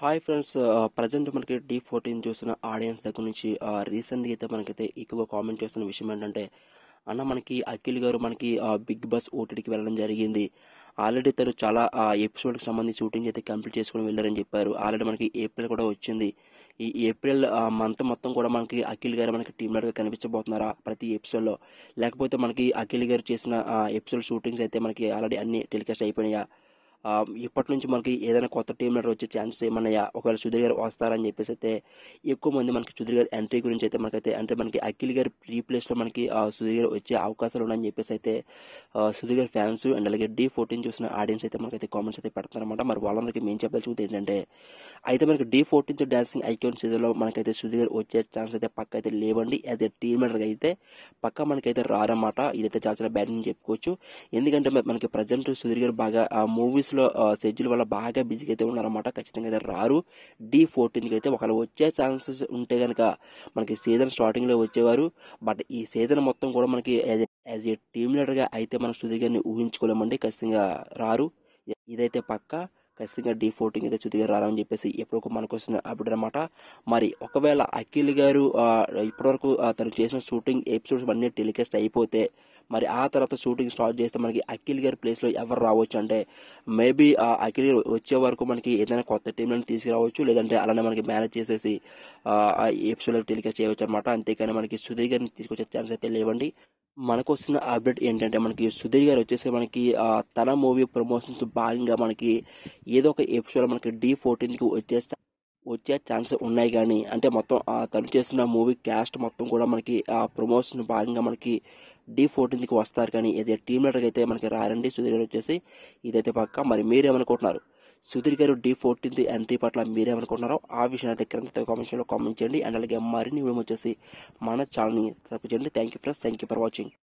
hi friends present మనకి Dhee fourteen చూస్తున్న audience దగ్గర నుంచి రీసెంట్గా అయితే మనకైతే ఎక్కువ కామెంట్ చేస్తున్న విషయం ఏంటంటే అన్న మనకి అఖిల్ గారు మనకి బిగ్ బాస్ ఓటీటీకి వెళ్ళడం జరిగింది ఆల్రెడీ తను చాలా ఎపిసోడ్కి సంబంధించి షూటింగ్ అయితే కంప్లీట్ చేసుకుని వెళ్ళారని చెప్పారు ఆల్రెడీ మనకి ఏప్రిల్ కూడా వచ్చింది ఈ ఏప్రిల్ మంత్ మొత్తం కూడా మనకి అఖిల్ గారు మనకి టీమ్ లీడర్గా కనిపించబోతున్నారా ప్రతి ఎపిసోడ్లో లేకపోతే మనకి అఖిల్ గారు చేసిన ఎపిసోడ్ షూటింగ్స్ అయితే మనకి ఆల్రెడీ అన్ని టెలికాస్ట్ అయిపోయినాయా ఆ, ఇప్పటి నుంచి మనకి ఏదైనా కొత్త టీం లీడర్ వచ్చే ఛాన్సెస్ ఏమన్నాయా ఒకవేళ సుధీర్ గారు వస్తారని చెప్పేసి అయితే ఎక్కువ మంది మనకి సుధీర్ గారి ఎంట్రీ గురించి అయితే మనకైతే అంటే మనకి అఖిల్ గారి రీప్లేస్ లో మనకి ఆ, సుధీర్ గారు వచ్చే అవకాశాలు ఉన్నాయని చెప్పేసి అయితే ఆ, సుధీర్ గారి ఫ్యాన్స్ అండ్ అలాగే డి ఫోర్టీన్ చూసిన ఆడియన్స్ అయితే మనకైతే కామెంట్స్ అయితే పెడుతున్నారన్నమాట మరి వాళ్ళందరికీ మేము చెప్పాల్సింది ఏంటంటే అయితే మనకి డి ఫోర్టీన్త్ డాన్సింగ్ ఐకాన్ సీజన్లో మనకైతే సుధీర్ గారు వచ్చే ఛాన్స్ అయితే పక్క అయితే లేవండి యాజ్ ఏ టీమ్ లీడర్గా అయితే పక్క మనకైతే రారన్నమాట ఇదైతే చాలా చాలా బ్యాడ్ అని చెప్పుకోవచ్చు ఎందుకంటే మరి మనకి ప్రజెంట్ సుధీర్ గారు బాగా ఆ మూవీస్ లో షెడ్యూల్ వల్ల బాగా బిజీగా అయితే ఉన్నారన్నమాట ఖచ్చితంగా అయితే రారు డి ఫోర్టీన్ కి అయితే ఒకవేళ వచ్చే ఛాన్సెస్ ఉంటే కనుక మనకి సీజన్ స్టార్టింగ్ లో వచ్చేవారు బట్ ఈ సీజన్ మొత్తం కూడా మనకి యాజ్ ఏ టీమ్ లీడర్ గా అయితే మనం సుధీర్ గారిని ఊహించుకోలేమండి ఖచ్చితంగా రారు ఇదైతే పక్క ఖచ్చితంగా డి ఫోర్టీన్ అయితే సుధీర్ గారు రారని చెప్పేసి ఎప్పుడు మనకు వస్తున్న అప్డేట్ అనమాట మరి ఒకవేళ అఖిల్ గారు ఆ, ఇప్పటివరకు ఆ, తను చేసిన షూటింగ్ ఎపిసోడ్స్ అన్ని టెలికాస్ట్ అయిపోతే మరి ఆ తర్వాత షూటింగ్ స్టార్ట్ చేస్తే మనకి అఖిల్ గారి ప్లేస్ లో ఎవరు రావచ్చు అంటే మేబీ ఆ అఖిల్ గారు వచ్చే వరకు మనకి ఏదైనా కొత్త టీంలను తీసుకురావచ్చు లేదంటే అలానే మనకి మేనేజ్ చేసేసి ఆ ఎపిసోడ్ టెలికాస్ట్ చేయవచ్చు అనమాట అంతేకాని మనకి సుధీర్ గారిని తీసుకొచ్చే ఛాన్స్ అయితే లేవండి మనకు వస్తున్న అప్డేట్ ఏంటంటే మనకి సుధీర్ గారు వచ్చేసి మనకి ఆ, తన మూవీ ప్రమోషన్స్ భాగంగా మనకి ఏదో ఒక ఎపిసోడ్ మనకి డి ఫోర్టీన్కి వచ్చే వచ్చే ఛాన్స్ ఉన్నాయి కానీ అంటే మొత్తం ఆ తను చేసిన మూవీ క్యాస్ట్ మొత్తం కూడా మనకి ఆ ప్రమోషన్ భాగంగా మనకి డి ఫోర్టీన్త్కి వస్తారు కానీ ఇదే టీమ్ లీడర్కి అయితే మనకి రారండి సుధీర్ గారు వచ్చేసి ఇదైతే పక్క మరి మీరేమనుకుంటున్నారు సుధీర్ గారు డి ఫోర్టీన్త్ ఎంట్రీ పట్ల మీరేమనుకుంటున్నారో ఆ విషయాన్ని అయితే క్రింద కామెంట్స్లో కామెంట్ చేయండి అండ్ అలాగే మరిన్ని వీడియో వచ్చేసి మన ఛానల్ని సబ్స్క్రైబ్ చేయండి thank you friends thank you for watching